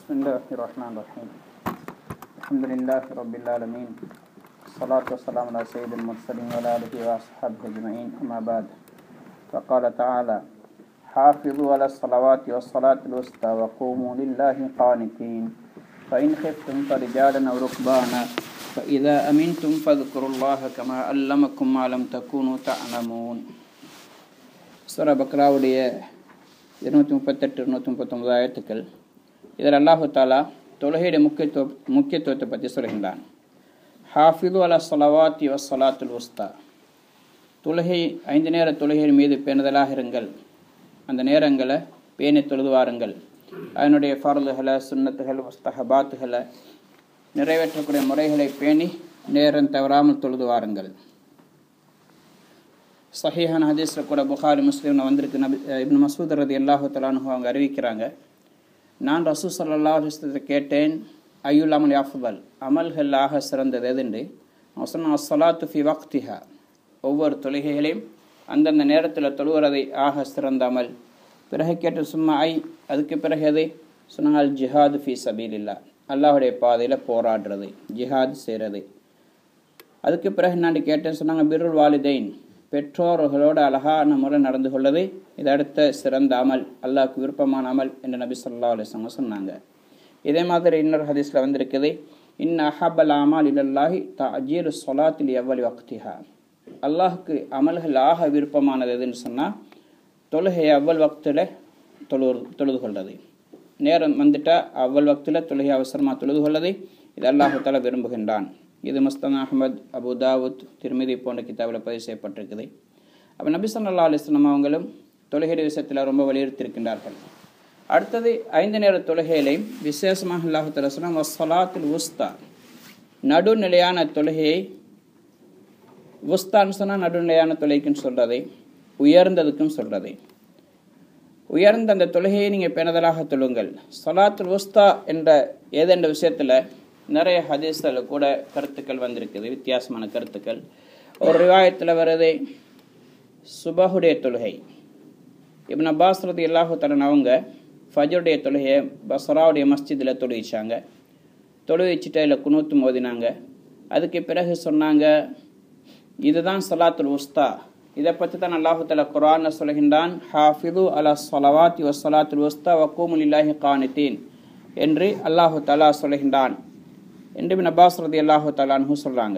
بسم الله الرحمن الرحيم الحمد لله رب العالمين الصلاة والسلام على سيد المرسلين وعلى آله وأصحابه أجمعين أما بعد فقال تعالى حافظوا على الصلوات والصلاة الوسطى وقوموا لله قانتين فإن خفتم فرجالا أو ركبانا فإذا أمنتم فاذكروا الله كما علمكم ما لم تكونوا تعلمون சூரா பக்ராவுடைய இருநூற்றி முப்பத்தெட்டு இருநூற்றி முப்பத்தொன்பது ஆயத்துக்கள் இதில் அல்லாஹு தாலா தொழுகையுடைய முக்கியத்துவ முக்கியத்துவத்தை பற்றி சொல்கின்றான் ஹாஃபிது அலா சொலவாத்தி வ சொலாத்துல் உஸ்தா தொழுகை ஐந்து நேர தொழுகையின் மீது பேணுதலாக இருங்கள் அந்த நேரங்களை பேணி தொழுதுவாருங்கள் அதனுடைய ஃபர்லுகளை சுன்னத்துகள் முஸ்தஹபாத்துகளை நிறைவேற்றக்கூடிய முறைகளை பேணி நேரம் தவறாமல் தொழுது வாருங்கள் சஹீஹான ஹதீஸில் கூட புகாரி முஸ்லீம்னு வந்திருக்கு நபி இப்னு மசூத் ரதி அல்லாஹு தலானு அவங்க அறிவிக்கிறாங்க நான் ரசூ சல்லா அலிஸ்லத்தை கேட்டேன் ஐயுல் அமல் யாஃபுதல் அமல்கள் ஆக சிறந்தது எதுண்டு அவன் சொன்ன அஸ்ஸலாத்து ஃபி வக்திஹா ஒவ்வொரு தொழுகைகளையும் அந்தந்த நேரத்தில் தொழுகிறதை ஆக சிறந்த அமல் பிறகு கேட்ட சும்மா ஐ அதுக்கு பிறகு எதை சொன்னால் ஜிஹாது ஃபி சபீல் இல்லா அல்லாஹுடைய பாதையில் போராடுறது ஜிஹாது செய்கிறது அதுக்கு பிறகு நான் கேட்டேன் சொன்னாங்க பிருள் வாலிதைன் பெற்றோர்களோடு அழகான முறை நடந்து கொள்ளது இது அடுத்த சிறந்த அமல் அல்லாஹ்க்கு விருப்பமான அமல் என்று நபி சொல்லா அலிஸ்வங்க சொன்னாங்க இதே மாதிரி இன்னொரு ஹதீஸில் வந்திருக்குது இன் அஹபல் அமால் இல்லல்லாஹி தஜீர் சொலாத்தில் எவ்வளவு வக்திஹா அல்லாஹுக்கு அமல்கள் ஆக விருப்பமானது எதுன்னு சொன்னால் தொழுகை அவ்வள் வக்தில் தொழு தொழுது கொள்வது நேரம் வந்துட்டால் அவ்வள் வக்தில் தொழுகை அவசரமாக தொழுது கொள்ளது இது அல்லாஹால விரும்புகின்றான் இது மஸ்தான் அஹமத் அபு தாவூத் திருமதி போன்ற கிதாபில் பதிவு செய்யப்பட்டிருக்குது அப்போ நபி சல்லா அலிஸ்லாம் அவங்களும் தொழுகை விஷயத்தில் ரொம்ப வலியுறுத்தியிருக்கின்றார்கள் அடுத்தது ஐந்து நேர தொழுகையிலையும் விசேஷமாக அல்லாஹு சொன்னால் வசலாத்தில் உஸ்தா நடுநிலையான தொழுகையை உஸ்தான்னு சொன்னால் நடுநிலையான தொழுகைக்குன்னு சொல்கிறதை உயர்ந்ததுக்கும் சொல்கிறதை உயர்ந்த அந்த தொழுகையை நீங்கள் பெணதலாக தொழுங்கள் சலாத்துல் உஸ்தா என்ற ஏதென்ற விஷயத்தில் நிறைய ஹதீஸில் கூட கருத்துக்கள் வந்திருக்குது வித்தியாசமான கருத்துக்கள் ஒரு ரிவாயத்தில் வருது சுபஹுடைய தொழுகை இப்ன அப்பாஸ் ரதி அல்லாஹு தரன் அவங்க ஃபஜருடைய தொழுகையை பசராவுடைய மஸ்ஜிதில் தொழுவிச்சாங்க தொழுவிச்சுட்டு அதில் குனூத்து மோதினாங்க அதுக்கு பிறகு சொன்னாங்க இதுதான் சலாத்துல் உஸ்தா இதை பற்றி தான் அல்லாஹு தலா குரான் சொல்கின்றான் ஹாஃபிது அலா சொலவாத்தி வசலாத்துல் உஸ்தா வக்கூமுல் இல்லாஹி கானித்தீன் என்று அல்லாஹு தலா சொல்கின்றான் என்று பின் அப்பாஸ் ரதி அல்லாஹு தலான்ஹு சொல்கிறாங்க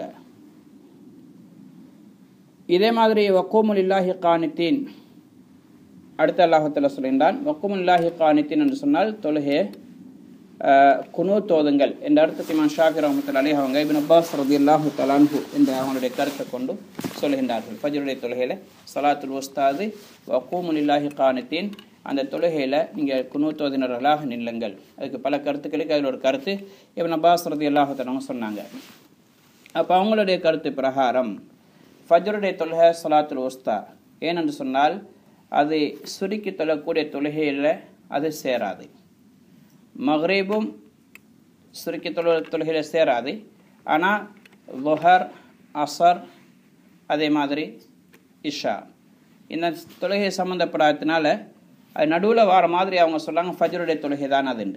இதே மாதிரி வக்கூமுல் இல்லாஹி கானித்தீன் அடுத்த அல்லாஹத்தில் சொல்கின்றான் வக்குமுல் இல்லாஹி கானித்தீன் என்று சொன்னால் தொழுகே குனு தோதுங்கள் என்ற அர்த்தத்தை இமான் ஷாஃபி ரஹமத்துல அலி அவங்க இபின் அப்பாஸ் ரதி அல்லாஹு தலான்ஹு என்ற அவனுடைய கருத்தை கொண்டு சொல்கின்றார்கள் ஃபஜருடைய தொழுகையில் சலாத்துல் உஸ்தாது வக்கூமுல் இல்லாஹி கானித்தீன் அந்த தொழுகையில் நீங்கள் குனூத்தோதினர்களாக நில்லுங்கள் அதுக்கு பல கருத்துக்களுக்கு அதில் ஒரு கருத்து இவன் அப்பாஸ் ரதி அல்லாஹத்தனவங்க சொன்னாங்க அப்போ அவங்களுடைய கருத்து பிரகாரம் ஃபஜருடைய தொழுகை சொலாத்துல் உஸ்தா ஏனென்று சொன்னால் அது சுருக்கி தொழக்கூடிய தொழுகையில் அது சேராது மஹ்ரீபும் சுருக்கி தொழு தொழுகையில் சேராது ஆனால் லுஹர் அசர் அதே மாதிரி இஷா இந்த தொழுகை சம்மந்தப்படாததுனால அது நடுவில் வர மாதிரி அவங்க சொல்லாங்க ஃபஜருடைய தொழுகை தான் அதுண்டு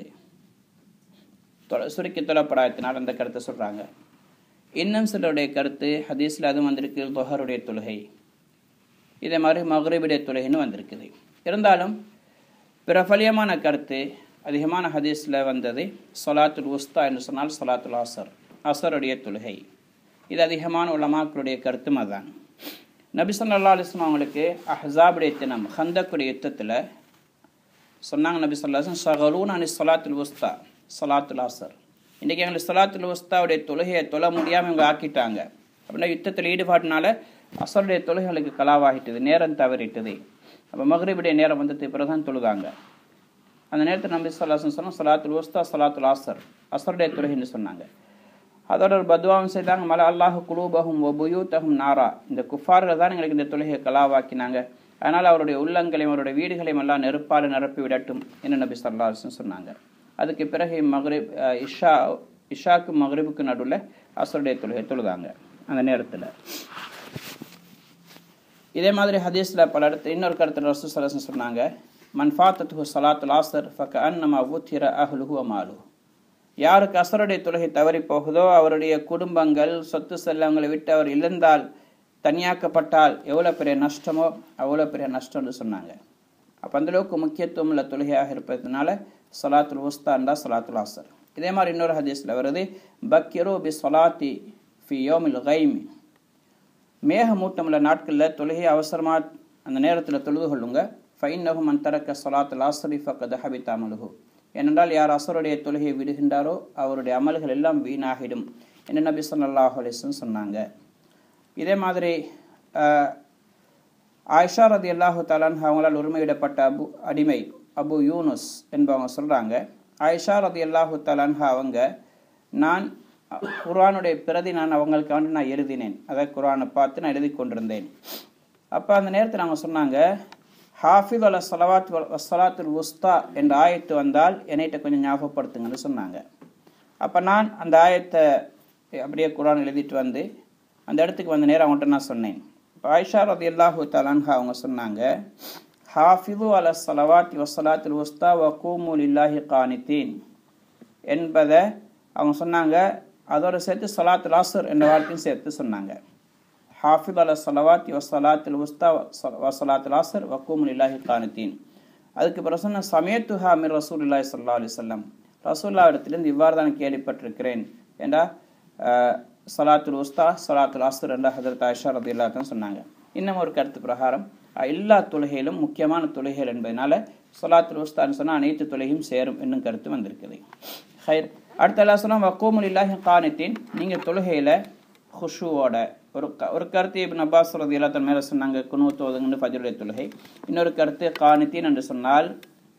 தொலை சுருக்கி தொழப்படாததுனால அந்த கருத்தை சொல்கிறாங்க இன்னும் சிலருடைய கருத்து ஹதீஸில் அதுவும் வந்திருக்கு தொஹருடைய தொழுகை இதே மாதிரி மஹ்ரீபுடைய தொழுகைன்னு வந்திருக்குது இருந்தாலும் பிரபலியமான கருத்து அதிகமான ஹதீஸில் வந்தது சொலாத்துல் உஸ்தா என்று சொன்னால் சொலாத்துல் அசர் அசருடைய தொழுகை இது அதிகமான உலமாக்களுடைய கருத்தும் அதுதான் நபி சொல்லா அலிஸ்லாம் அவங்களுக்கு அஹாபுடைய தினம் ஹந்தக்குடைய யுத்தத்தில் சொன்னாங்க நபி சொல்லாசன் சகலூன் அனி சொலாத்துல் உஸ்தா சொலாத்துல் அசர் இன்றைக்கி எங்களுக்கு சொலாத்துல் உஸ்தாவுடைய தொழுகையை தொழ முடியாமல் இவங்க ஆக்கிட்டாங்க அப்படின்னா யுத்தத்தில் ஈடுபாட்டினால அசருடைய தொழுகைகளுக்கு கலாவாகிட்டது நேரம் தவறிட்டது அப்போ மகரிபுடைய நேரம் வந்தது பிறகு தொழுதாங்க அந்த நேரத்தில் நம்பி சொல்லாசன் சொன்னால் சொலாத்துல் உஸ்தா சொலாத்துல் அசர் அசருடைய தொழுகைன்னு சொன்னாங்க அதோட ஒரு பத்வாவும் செய்தாங்க மல அல்லாஹு குலூபகும் ஒபுயூத்தகும் நாரா இந்த குஃபார்கள் தான் எங்களுக்கு இந்த தொழுகையை கலாவாக்கினாங்க அதனால் அவருடைய உள்ளங்களையும் அவருடைய வீடுகளையும் எல்லாம் நெருப்பால் நிரப்பி விடட்டும் என்று நபி சல்லாஹன் சொன்னாங்க அதுக்கு பிறகு மஹ்ரிப் இஷா இஷாக்கு மஹ்ரிபுக்கு நடுவில் அசருடைய தொழுகை தொழுதாங்க அந்த நேரத்தில் இதே மாதிரி ஹதீஸில் பல இடத்து இன்னொரு கருத்து ரசூ சலசன் சொன்னாங்க மன் ஃபாத்தத்துஹு சலாத்துல் ஆசர் ஃபக்க அன்னமா ஊத்திர அஹ்லுஹு அமாலு யாருக்கு அசருடைய தொழுகை தவறி போகுதோ அவருடைய குடும்பங்கள் சொத்து செல்லங்களை விட்டு அவர் இழந்தால் தனியாக்கப்பட்டால் எவ்வளோ பெரிய நஷ்டமோ அவ்வளோ பெரிய நஷ்டம்னு சொன்னாங்க அப்போ அந்தளவுக்கு முக்கியத்துவம் உள்ள தொழுகையாக இருப்பதனால சலாத்துல் உஸ்தான்டா சலாத்துல் ஆசர் இதே மாதிரி இன்னொரு ஹதீஸில் வருது பக்கிரோ பி சொலாத்தி ஃபி யோமில் கைமி மேகமூட்டமுள்ள நாட்களில் தொழுகை அவசரமாக அந்த நேரத்தில் தொழுது கொள்ளுங்க ஃபைன்னஹு மன் தரக்க சலாத்துல் ஆசரி ஃபக்கத் ஹபித் அமலுஹு ஏனென்றால் யார் அசருடைய தொழுகையை விடுகின்றாரோ அவருடைய அமல்கள் எல்லாம் வீணாகிடும் என்று நபி சொல்லாஹ் அலிஸ்ன்னு சொன்னாங்க இதே மாதிரி ஆயிஷா ரதி அல்லாஹு தாலான் அவங்களால் உரிமையிடப்பட்ட அபு அடிமை அபு யூனுஸ் என்பவங்க சொல்கிறாங்க ஆயிஷா ரதி அல்லாஹு தாலான்ஹா அவங்க நான் குரானுடைய பிரதி நான் அவங்களுக்காண்டி நான் எழுதினேன் அதாவது குரானை பார்த்து நான் எழுதி கொண்டிருந்தேன் அப்போ அந்த நேரத்தில் அவங்க சொன்னாங்க ஹாஃபித் அல சலவாத் வசலாத்துல் உஸ்தா என்ற ஆயத்து வந்தால் என்னைட்ட கொஞ்சம் ஞாபகப்படுத்துங்கன்னு சொன்னாங்க அப்போ நான் அந்த ஆயத்தை அப்படியே குரான் எழுதிட்டு வந்து அந்த இடத்துக்கு வந்த நேரம் அவங்கள்ட்ட நான் சொன்னேன் இப்போ ஆயிஷா ரதி அல்லாஹு தலான்ஹா அவங்க சொன்னாங்க ஹாஃபிது அல சலவாத்தி வசலாத்துல் உஸ்தா வ கூமுல் இல்லாஹி கானித்தீன் என்பதை அவங்க சொன்னாங்க அதோடு சேர்த்து சலாத்துல் ஆசர் என்ற வார்த்தையும் சேர்த்து சொன்னாங்க ஹாஃபித் அல சலவாத்தி வசலாத்தில் உஸ்தா வசலாத்தில் ஆசர் வக்கூமுல் இல்லாஹி கானித்தீன் அதுக்கு பிறகு சொன்ன சமயத்துஹா மிர் ரசூல் இல்லாஹி சல்லா அலி சொல்லம் ரசூல்லா இடத்துலேருந்து இவ்வாறு தான் கேள்விப்பட்டிருக்கிறேன் ஏண்டா சலாத்துல் உஸ்தா சலாத்துல் ஆசர் என்ற ஹதரத் ஆயிஷா ரதி தான் சொன்னாங்க இன்னும் ஒரு கருத்து பிரகாரம் எல்லா தொழுகையிலும் முக்கியமான தொழுகைகள் என்பதனால சலாத்துல் உஸ்தான்னு சொன்னால் அனைத்து தொழுகையும் சேரும் என்னும் கருத்து வந்திருக்குது ஹைர் அடுத்த எல்லாம் சொன்னால் வக்கூமுல் இல்லாஹி கானித்தீன் நீங்கள் தொழுகையில் ஹுஷுவோட ஒரு க ஒரு கருத்து இப்போ நப்பாஸ் ரதி எல்லாத்தன் மேலே சொன்னாங்க குணு தோதுங்கன்னு ஃபஜருடைய தொழுகை இன்னொரு கருத்து காணித்தீன் என்று சொன்னால்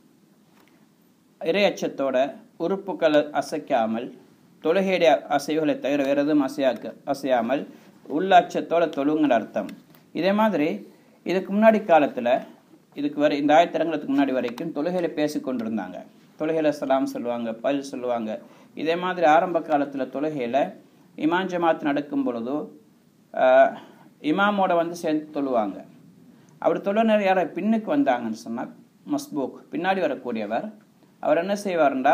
இறை அச்சத்தோட உறுப்புகளை அசைக்காமல் தொழுகையுடைய அசைவுகளை தவிர வேறு எதுவும் அசையாக்க அசையாமல் உள்ள அச்சத்தோட தொழுங்கிற அர்த்தம் இதே மாதிரி இதுக்கு முன்னாடி காலத்தில் இதுக்கு வரை இந்த ஆயத்திரங்களுக்கு முன்னாடி வரைக்கும் தொழுகையில் பேசி கொண்டிருந்தாங்க தொழுகையில் சலாம் சொல்லுவாங்க பல் சொல்லுவாங்க இதே மாதிரி ஆரம்ப காலத்தில் தொழுகையில் இமாம் ஜமாத் நடக்கும் பொழுது இமாமோட வந்து சேர்ந்து தொழுவாங்க அப்படி தொழுநர் யாரை பின்னுக்கு வந்தாங்கன்னு சொன்னால் மஸ்பூக் பின்னாடி வரக்கூடியவர் அவர் என்ன செய்வார்ண்டா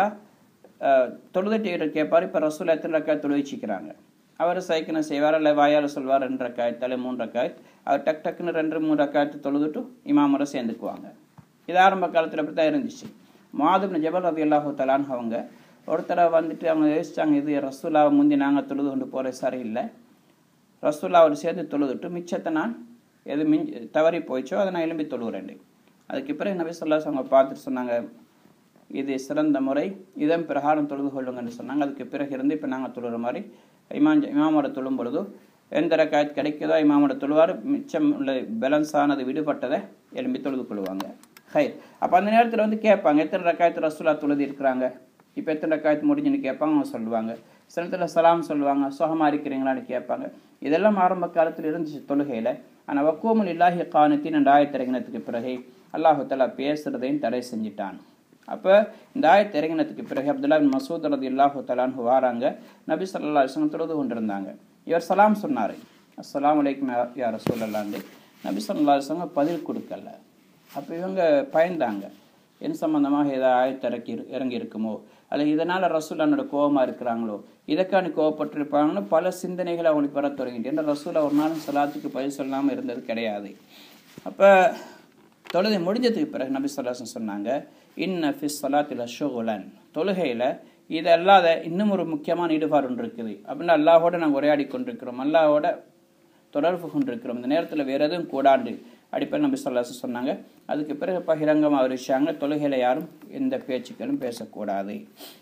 தொழுதுட்டு கேட்பார் இப்போ ரசூல் எத்தனை ரக்காய் தொழு வச்சுக்கிறாங்க அவர் சைக்கினை செய்வார் இல்லை வாயால் சொல்வார் ரெண்டு ரக்காய் தலை மூணு ரக்காய் அவர் டக் டக்குன்னு ரெண்டு மூணு ரக்காயத்து தொழுதுட்டு இமாமோட சேர்ந்துக்குவாங்க இது ஆரம்ப காலத்தில் அப்படி தான் இருந்துச்சு மாதுப்னு ஜபல் ரதி அல்லாஹு தலான் அவங்க ஒருத்தரை வந்துட்டு அவங்க யோசிச்சாங்க இது ரசூலாவை முந்தி நாங்கள் தொழுது கொண்டு போகிற சரியில்லை ரசூல்லாவோடு சேர்ந்து தொழுதுட்டு மிச்சத்தை நான் எது மிஞ்சி தவறி போயிச்சோ அதை நான் எலும்பி தொழுகிறேன் அதுக்கு பிறகு நபி சொல்லாஸ் அவங்க பார்த்துட்டு சொன்னாங்க இது சிறந்த முறை இதன் பிரகாரம் தொழுது கொள்ளுங்கன்னு சொன்னாங்க அதுக்கு பிறகு இருந்து இப்போ நாங்கள் தொழுகிற மாதிரி இமாம் இமாமோட தொழும் பொழுது எந்த ரக்காயத் கிடைக்குதோ இமாமோட தொழுவார் மிச்சம் உள்ள பேலன்ஸானது விடுபட்டதை எலும்பி தொழுது கொள்வாங்க ஹை அப்போ அந்த நேரத்தில் வந்து கேட்பாங்க எத்தனை ரக்காயத்து ரசூலா தொழுது இருக்கிறாங்க இப்போ எத்தனை ரக்காயத்து முடிஞ்சுன்னு கேட்பாங்க அவங்க சொல்லுவாங்க சில நேரத்தில் சலாம் சொல்லுவாங்க சுகமாக இருக்கிறீங்களான்னு கேட்பாங்க இதெல்லாம் ஆரம்ப காலத்தில் இருந்துச்சு தொழுகையில் ஆனால் வக்குவமுல் இல்லாஹி காணத்தின் அந்த ஆயத்திறங்கினத்துக்கு பிறகு அல்லாஹுத்தலா பேசுறதையும் தடை செஞ்சிட்டான் அப்போ இந்த ஆயத்து இறங்கினத்துக்கு பிறகு அப்துல்லா பின் மசூத் ரதி அல்லாஹு தலான்னு வாராங்க நபி சல்லா அலிஸ்லம் தொழுது கொண்டிருந்தாங்க இவர் சலாம் சொன்னார் அஸ்லாம் வலைக்கும் யார் சொல்லலாண்டு நபி சல்லா அலிஸ்லங்க பதில் கொடுக்கல அப்போ இவங்க பயந்தாங்க என் சம்பந்தமாக ஏதாவது ஆயத்து இறக்கி இறங்கி இருக்குமோ அல்ல இதனால் ரசூல் என்னோட கோபமாக இருக்கிறாங்களோ இதற்கான கோவப்பட்டிருப்பாங்கன்னு பல சிந்தனைகள் அவங்களுக்கு வர தொடங்கிட்டு ஏன்னா ரசூல் ஒரு நாளும் சலாத்துக்கு பதில் சொல்லாமல் இருந்தது கிடையாது அப்போ தொழுகை முடிஞ்சதுக்கு பிறகு நபி சொல்லாசன் சொன்னாங்க இன்ன ஃபிஸ் சலாத்தில் ஷோகுலன் தொழுகையில் இது அல்லாத இன்னும் ஒரு முக்கியமான ஈடுபாடு ஒன்று இருக்குது அப்படின்னு அல்லாஹோட நாங்கள் உரையாடி கொண்டிருக்கிறோம் அல்லாஹோட தொடர்பு கொண்டிருக்கிறோம் இந்த நேரத்தில் வேறு எதுவும் கூடாண்டு அடிப்படையில் நபி சொல்லாசன் சொன்னாங்க அதுக்கு பிறகு பகிரங்கமாக அறிவிச்சாங்க தொழுகையில் யாரும் எந்த பேச்சுக்களும் பேசக்கூடாது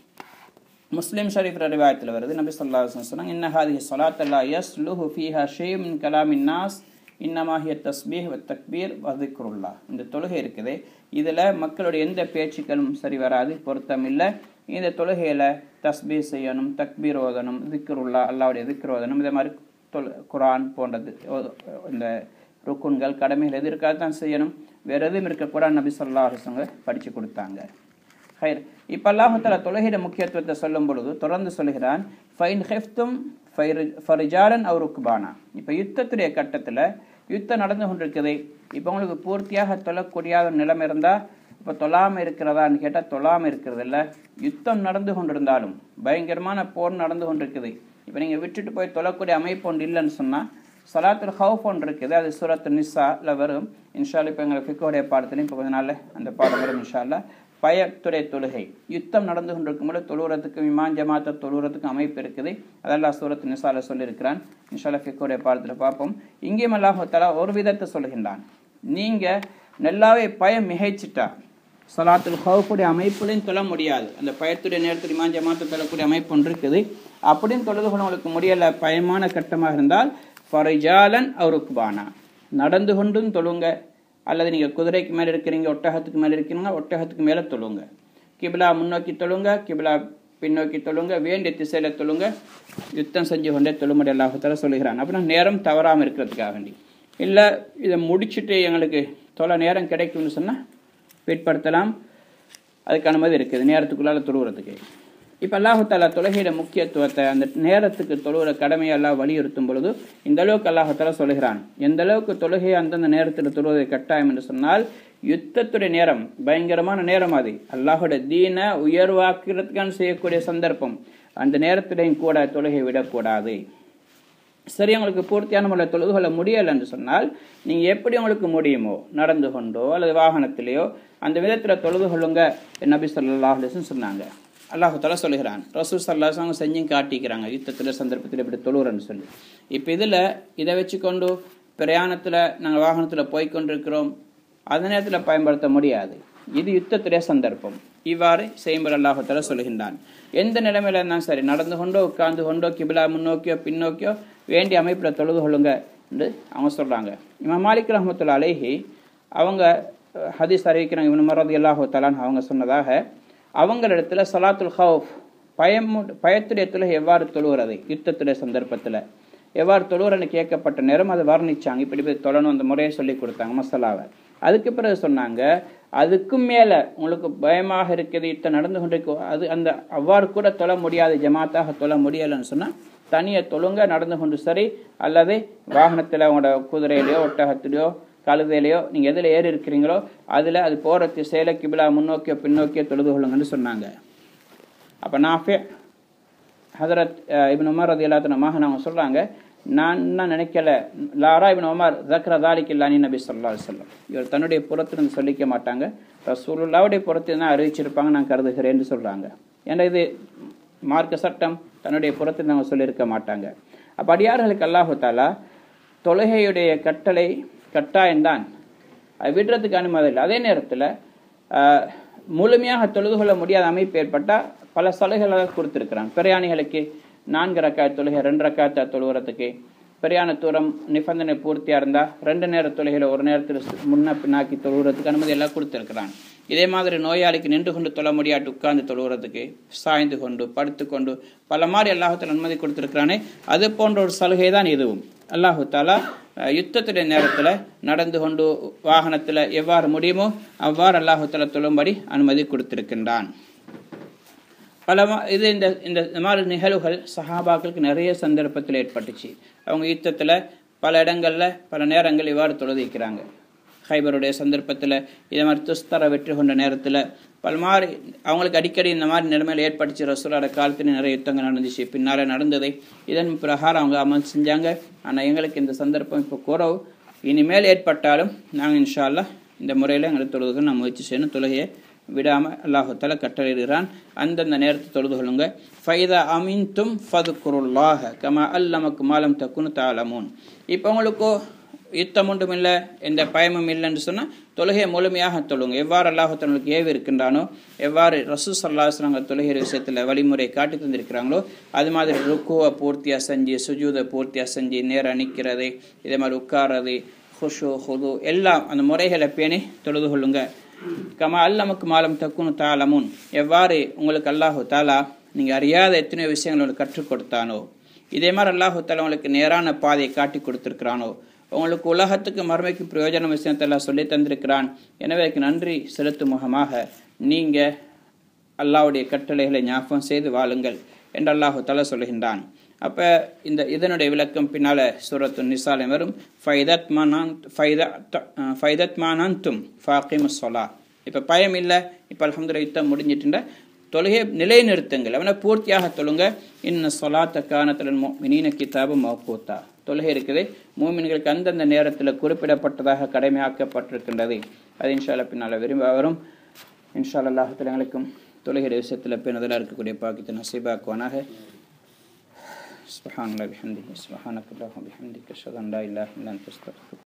முஸ்லீம் ஷரீஃப் ரிவாயத்தில் வருது நபி சொல்லாசன் சொன்னாங்க இன்னஹாதி சொலாத் அல்லா எஸ் லுஹு ஃபீஹா ஷேம் இன் கலாம் இன்னாஸ் இன்னமாகிய தஸ்பீஹ் வ தக்பீர் வதிக்ருல்லா இந்த தொழுகை இருக்குது இதில் மக்களுடைய எந்த பேச்சுக்களும் சரி வராது பொருத்தம் இல்லை இந்த தொழுகையில் தஸ்பீ செய்யணும் தக்பீர் ஓதணும் திக்ருல்லா அல்லாவுடைய திக்ர் ஓதணும் இதே மாதிரி தொழு குரான் போன்றது இந்த ருக்குன்கள் கடமைகள் எது இருக்காதான் செய்யணும் வேறு எதுவும் இருக்கக்கூடாது நபி சொல்லா அரசங்க படித்து கொடுத்தாங்க ஹைர் இப்போ அல்லாஹால தொழுகையிட முக்கியத்துவத்தை சொல்லும் பொழுது தொடர்ந்து சொல்கிறான் ஃபைன் ஹெஃப்தும் ஃபரிஜாரன் அவருக்குபானா இப்போ யுத்தத்துடைய கட்டத்தில் யுத்தம் நடந்து கொண்டிருக்குது இப்போ உங்களுக்கு பூர்த்தியாக தொழக்கூடிய நிலைமை இருந்தால் இப்போ தொழாமல் இருக்கிறதான்னு கேட்டால் தொழாமல் இருக்கிறது இல்லை யுத்தம் நடந்து கொண்டிருந்தாலும் பயங்கரமான போர் நடந்து கொண்டிருக்குது இப்போ நீங்கள் விட்டுட்டு போய் தொழக்கூடிய அமைப்பு ஒன்று இல்லைன்னு சொன்னால் சலாத்துல் ஹவுஃப் ஒன்று இருக்குது அது சூரத்து நிஸ்ஸாவில் வரும் இன்ஷால்லா இப்போ எங்கள் ஃபிக்கோடைய பாடத்துலையும் இப்போ கொஞ்ச நாளில் அந்த பாடம் வரும் இன்ஷால்லா பயத்துறை தொழுகை யுத்தம் நடந்து கொண்டிருக்கும் போது தொழுகிறதுக்கு விமான் ஜமாத்த தொழுகிறதுக்கு அமைப்பு இருக்குது அதெல்லாம் சூரத் நிசால சொல்லியிருக்கிறான் இன்ஷால்லா ஃபிக்கோடைய பாடத்தில் பார்ப்போம் இங்கேயும் அல்லாஹாலா ஒரு விதத்தை சொல்கின்றான் நீங்கள் நல்லாவே பயம் மிகைச்சிட்டா சலாத்துல் ஹவுஃபுடைய அமைப்புலையும் தொழ முடியாது அந்த பயத்துடைய நேரத்தில் இமான் ஜமாத்து தொழக்கூடிய அமைப்பு ஒன்று இருக்குது அப்படியும் தொழுது கொள்ள உங்களுக்கு முடியலை பயமான கட்டமாக இருந்தால் ஃபரிஜாலன் அவருக்குபானா நடந்து கொண்டும் தொழுங்க அல்லது நீங்கள் குதிரைக்கு மேலே இருக்கிறீங்க ஒட்டகத்துக்கு மேலே இருக்கிறீங்க ஒட்டகத்துக்கு மேலே தொழுங்க கிபிலா முன்னோக்கி தொழுங்க கிபிலா பின்னோக்கி தொழுங்க வேண்டிய திசையில் தொழுங்க யுத்தம் செஞ்சு கொண்டே தொழுமுடி அல்லாஹத்தால சொல்லுகிறான் அப்படின்னா நேரம் தவறாமல் இருக்கிறதுக்காக வேண்டி இல்லை இதை முடிச்சுட்டு எங்களுக்கு தொலை நேரம் கிடைக்கும்னு சொன்னால் பிற்படுத்தலாம் அதுக்கு அனுமதி இருக்குது நேரத்துக்குள்ளால தொழுகிறதுக்கு இப்போ அல்லாஹாலா தொழுகையிட முக்கியத்துவத்தை அந்த நேரத்துக்கு தொழுகிற கடமையை எல்லாம் வலியுறுத்தும் பொழுது இந்த அளவுக்கு அல்லாஹாலா சொல்கிறான் எந்த அளவுக்கு தொழுகையை அந்தந்த நேரத்தில் தொழுவதை கட்டாயம் என்று சொன்னால் யுத்தத்துடைய நேரம் பயங்கரமான நேரம் அது அல்லாஹோட தீனை உயர்வாக்குறதுக்கான செய்யக்கூடிய சந்தர்ப்பம் அந்த நேரத்திலையும் கூட தொழுகை விடக்கூடாது சரி உங்களுக்கு பூர்த்தியான முறையில் தொழுது கொள்ள முடியலை என்று சொன்னால் நீங்கள் எப்படி உங்களுக்கு முடியுமோ நடந்து கொண்டோ அல்லது வாகனத்திலேயோ அந்த விதத்தில் தொழுது கொள்ளுங்க நபி சொல்லா அலிஸ்ன்னு சொன்னாங்க அல்லாஹு தலா சொல்லுகிறான் ரசூல் சல்லாசவங்க செஞ்சும் காட்டிக்கிறாங்க யுத்தத்தில் சந்தர்ப்பத்தில் இப்படி தொழுகிறேன்னு சொல்லி இப்போ இதில் இதை வச்சுக்கொண்டு பிரயாணத்தில் நாங்கள் வாகனத்தில் போய்கொண்டிருக்கிறோம் அந்த நேரத்தில் பயன்படுத்த முடியாது இது யுத்தத்துடைய சந்தர்ப்பம் இவ்வாறு செய்யும்போது அல்லாஹால சொல்லுகின்றான் எந்த நிலைமையில இருந்தாலும் சரி நடந்து கொண்டோ உட்கார்ந்து கொண்டோ கிபிலா முன்னோக்கியோ பின்னோக்கியோ வேண்டிய அமைப்பில் தொழுது கொள்ளுங்க என்று அவங்க சொல்கிறாங்க இவன் மாலிக் ரஹமத்துல்லா அலேஹி அவங்க ஹதீஸ் அறிவிக்கிறாங்க இவன் மரது அல்லாஹு தலான் அவங்க சொன்னதாக அவங்களிடத்துல சலாத்துல் ஹவுஃப் பயம் பயத்துடைய தொழுகை எவ்வாறு தொழுகிறது யுத்தத்துடைய சந்தர்ப்பத்தில் எவ்வாறு தொழுகிறன்னு கேட்கப்பட்ட நேரம் அதை வர்ணிச்சாங்க இப்படி போய் தொழணும் அந்த முறையை சொல்லி கொடுத்தாங்க மசாலாவை அதுக்கு பிறகு சொன்னாங்க அதுக்கும் மேலே உங்களுக்கு பயமாக இருக்குது யுத்தம் நடந்து கொண்டிருக்கு அது அந்த அவ்வாறு கூட தொழ முடியாது ஜமாத்தாக தொழ முடியலைன்னு சொன்னால் தனியை தொழுங்க நடந்து கொண்டு சரி அல்லது வாகனத்தில் உங்களோட குதிரையிலையோ ஒட்டகத்திலையோ கழுதையிலையோ நீங்கள் எதில் ஏறி இருக்கிறீங்களோ அதில் அது போகிற திசையில் கிபிலா முன்னோக்கியோ பின்னோக்கியோ தொழுது கொள்ளுங்கன்னு சொன்னாங்க அப்போ நாஃபே ஹதரத் இபின் உமர் அது எல்லாத்தினமாக நாங்கள் சொல்கிறாங்க நான் என்ன நினைக்கல லாரா இபின் உமர் ஜக்ர தாலிக் இல்லானி நபி சொல்லா சொல்லம் இவர் தன்னுடைய புறத்திலிருந்து சொல்லிக்க மாட்டாங்க ரசூலுல்லாவுடைய புறத்தில் தான் அறிவிச்சிருப்பாங்க நான் கருதுகிறேன்னு சொல்கிறாங்க ஏன்னா இது மார்க்க சட்டம் தன்னுடைய புறத்தில் அவங்க சொல்லியிருக்க மாட்டாங்க அப்போ அடியார்களுக்கு அல்லாஹு தாலா தொழுகையுடைய கட்டளை கட்டாயம்தான் அது விடுறதுக்கு அனுமதி இல்லை அதே நேரத்தில் முழுமையாக தொழுது கொள்ள முடியாத அமைப்பு ஏற்பட்டால் பல சலுகைகளை கொடுத்துருக்குறான் பிரயாணிகளுக்கு நான்கு ரக்காய் தொழுகை ரெண்டு ரக்காயத்தை தொழுகிறதுக்கு பிரயாண தூரம் நிபந்தனை பூர்த்தியாக இருந்தால் ரெண்டு நேர தொழுகையில் ஒரு நேரத்தில் முன்ன பின்னாக்கி தொழுகிறதுக்கு அனுமதி எல்லாம் கொடுத்துருக்குறான் இதே மாதிரி நோயாளிக்கு நின்று கொண்டு தொழ முடியாட்டு உட்கார்ந்து தொழுகிறதுக்கு சாய்ந்து கொண்டு படுத்து கொண்டு பல மாதிரி அல்லாஹத்தில் அனுமதி கொடுத்துருக்குறானே அது போன்ற ஒரு சலுகை தான் இதுவும் அல்லாஹு தாலா யுத்தத்துடைய நேரத்தில் நடந்து கொண்டு வாகனத்தில் எவ்வாறு முடியுமோ அவ்வாறு அல்லாஹு தாலா தொழும்படி அனுமதி கொடுத்திருக்கின்றான் பல இது இந்த இந்த மாதிரி நிகழ்வுகள் சஹாபாக்களுக்கு நிறைய சந்தர்ப்பத்தில் ஏற்பட்டுச்சு அவங்க யுத்தத்தில் பல இடங்களில் பல நேரங்கள் இவ்வாறு தொழுதிக்கிறாங்க ஹைபருடைய சந்தர்ப்பத்தில் இதே மாதிரி துஸ்தர வெற்றி கொண்ட நேரத்தில் பல மாதிரி அவங்களுக்கு அடிக்கடி இந்த மாதிரி நிலைமையில் ஏற்பட்டுச்சு ரசூலோட காலத்தில் நிறைய யுத்தங்கள் நடந்துச்சு பின்னால் நடந்ததை இதன் பிரகாரம் அவங்க அமல் செஞ்சாங்க ஆனால் எங்களுக்கு இந்த சந்தர்ப்பம் இப்போ குறவு இனிமேல் ஏற்பட்டாலும் நாங்கள் இன்ஷால்லா இந்த முறையில் எங்களுக்கு தொழுதுக்கு நான் முயற்சி செய்யணும் தொழுகையை விடாமல் அல்லாஹால கட்டளையிடுகிறான் அந்தந்த நேரத்தை தொழுது கொள்ளுங்க ஃபைதா அமின்தும் ஃபது குருல்லாக கமா அல்லமக்கு மாலம் தக்குன்னு தாளமூன் இப்போ உங்களுக்கு யுத்தம் ஒன்றும் இல்லை எந்த பயமும் இல்லைன்னு சொன்னால் தொழுகையை முழுமையாக தொழுங்க எவ்வாறு அல்லாஹத்தனுக்கு ஏவி இருக்கின்றானோ எவ்வாறு ரசூ சல்லாஸ்லாங்க தொழுகிற விஷயத்தில் வழிமுறை காட்டி தந்திருக்கிறாங்களோ அது மாதிரி ருக்குவை பூர்த்தியாக செஞ்சு சுஜூதை பூர்த்தியாக செஞ்சு நேரம் நிற்கிறது இதே மாதிரி உட்கார்றது ஹுஷு ஹுது எல்லாம் அந்த முறைகளை பேணி தொழுது கொள்ளுங்க கமா அல்லமக்கு மாலம் தக்குனு தாளமுன் எவ்வாறு உங்களுக்கு அல்லாஹு தாலா நீங்கள் அறியாத எத்தனையோ விஷயங்கள் உங்களுக்கு கற்றுக் கொடுத்தானோ இதே மாதிரி அல்லாஹு தாலா உங்களுக்கு நேரான பாதையை காட்டி கொடுத்துருக்கிறானோ உங்களுக்கு உலகத்துக்கு மறுமைக்கு பிரயோஜன விஷயத்தெல்லாம் சொல்லி தந்திருக்கிறான் எனவே நன்றி செலுத்தும் முகமாக நீங்கள் அல்லாவுடைய கட்டளைகளை ஞாபகம் செய்து வாழுங்கள் என்று அல்லாஹு தலா சொல்கின்றான் அப்போ இந்த இதனுடைய விளக்கம் பின்னால் சூரத்து நிசாலம் வரும் ஃபைதத் மானான் ஃபைதத் மானாந்தும் ஃபாக்கிம் சொலா இப்போ பயம் இல்லை இப்போ அல்ஹம்துலில்லாஹ் யுத்தம் முடிஞ்சிட்டுண்ட தொழுகை நிலைநிறுத்துங்கள் அவனை பூர்த்தியாக தொழுங்க இன்ன சொலாத்த காணத்தில் மினீன கிதாபு மௌக்கூத்தா தொழுகை இருக்குது மூமின்களுக்கு அந்தந்த நேரத்தில் குறிப்பிடப்பட்டதாக கடமையாக்கப்பட்டிருக்கின்றது அது இன்ஷால்லா பின்னால் விரும்ப வரும் இன்ஷா அல்லாஹத்தில் எங்களுக்கும் தொழுகிற விஷயத்தில் பேணுதலாக இருக்கக்கூடிய பாக்கியத்தை நசீபாக்குவானாக سبحان الله بحمده سبحانك اللهم وبحمدك اشهد ان لا اله الا انت استغفرك